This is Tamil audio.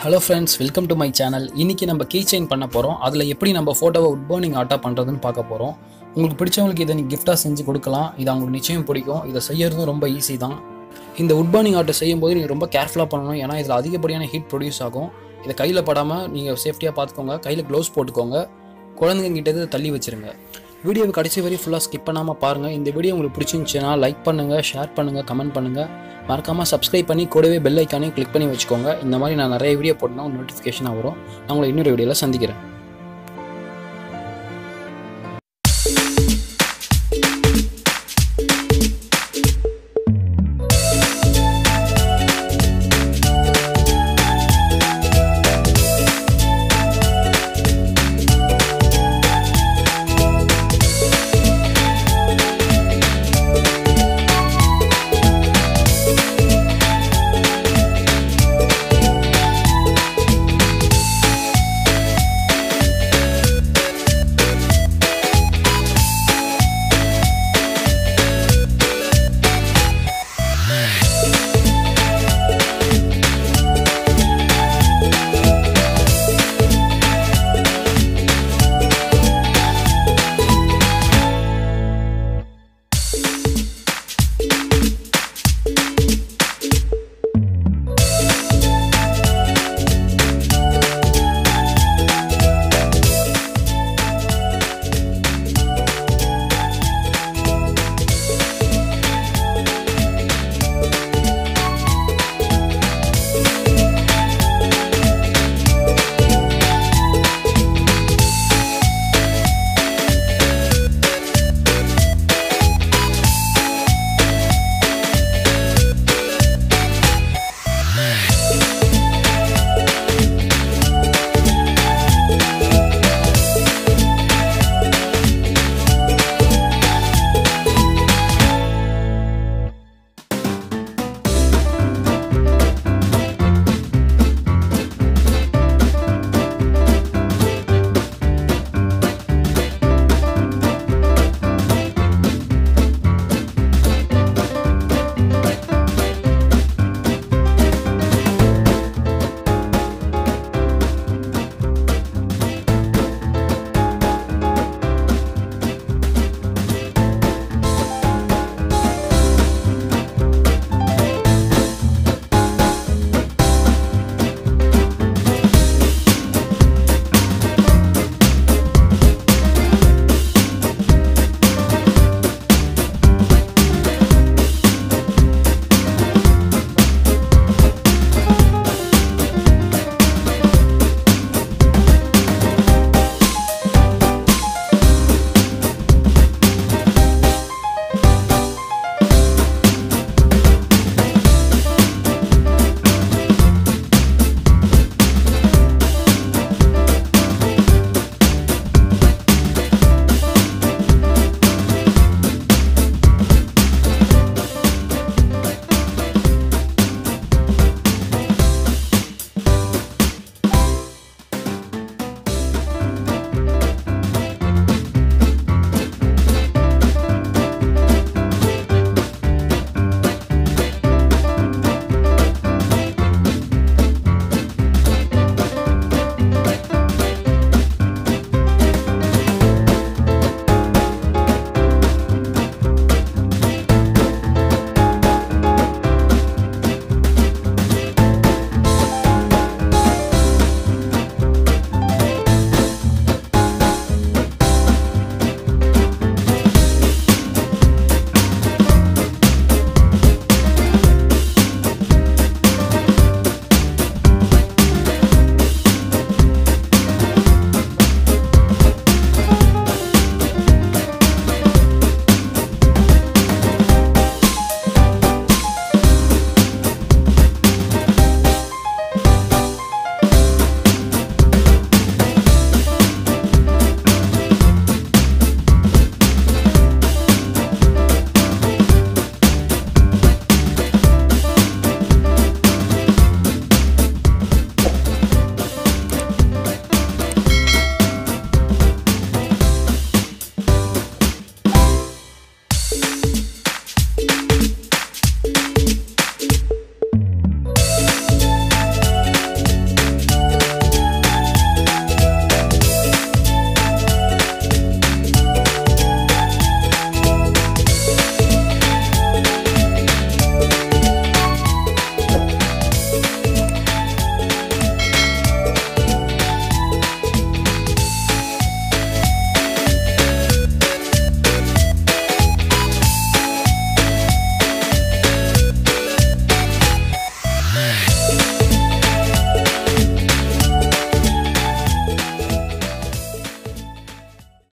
hello friends welcome to my channel இன்றைக்கி நம்ம கீ செயின் பண்ண போகிறோம் அதில் எப்படி நம்ம ஃபோட்டோவை உட் பர்னிங் ஆர்ட்டாக பண்ணுறதுன்னு பார்க்க போகிறோம் உங்களுக்கு பிடிச்சவங்களுக்கு இதை நீங்கள் கிஃப்டாக செஞ்சு கொடுக்கலாம் இது அவங்களுக்கு நிச்சயம் பிடிக்கும் இதை செய்யறதும் ரொம்ப ஈஸி தான் இந்த உட் பர்னிங் ஆர்ட்டை செய்யும்போது நீங்கள் ரொம்ப கேர்ஃபுல்லாக பண்ணணும் ஏன்னா இதில் அதிகப்படியான ஹீட் ப்ரொடியூஸ் ஆகும் இதை கையில் படாமல் நீங்கள் சேஃப்டியாக பார்த்துக்கோங்க கையில் க்ளவுஸ் போட்டுக்கோங்க குழந்தைங்க கிட்ட இதை தள்ளி வச்சிருங்க வீடியோவை கடைசி வரை ஃபுல்லாக ஸ்கிப் பண்ணாமல் பாருங்கள் இந்த வீடியோ உங்களுக்கு பிடிச்சிருந்துச்சுன்னா லைக் பண்ணுங்கள் ஷேர் பண்ணுங்கள் கமெண்ட் பண்ணுங்கள் மறக்காமல் சப்ஸ்கிரைப் பண்ணி கூடவே பெல் ஐக்கானையும் கிளிக் பண்ணி வச்சுக்கோங்க இந்த மாதிரி நான் நிறைய வீடியோ போட்டேன்னா நோட்டிஃபிகேஷனாக வரும் நான் உங்களை இன்னொரு வீடியோவில் சந்திக்கிறேன்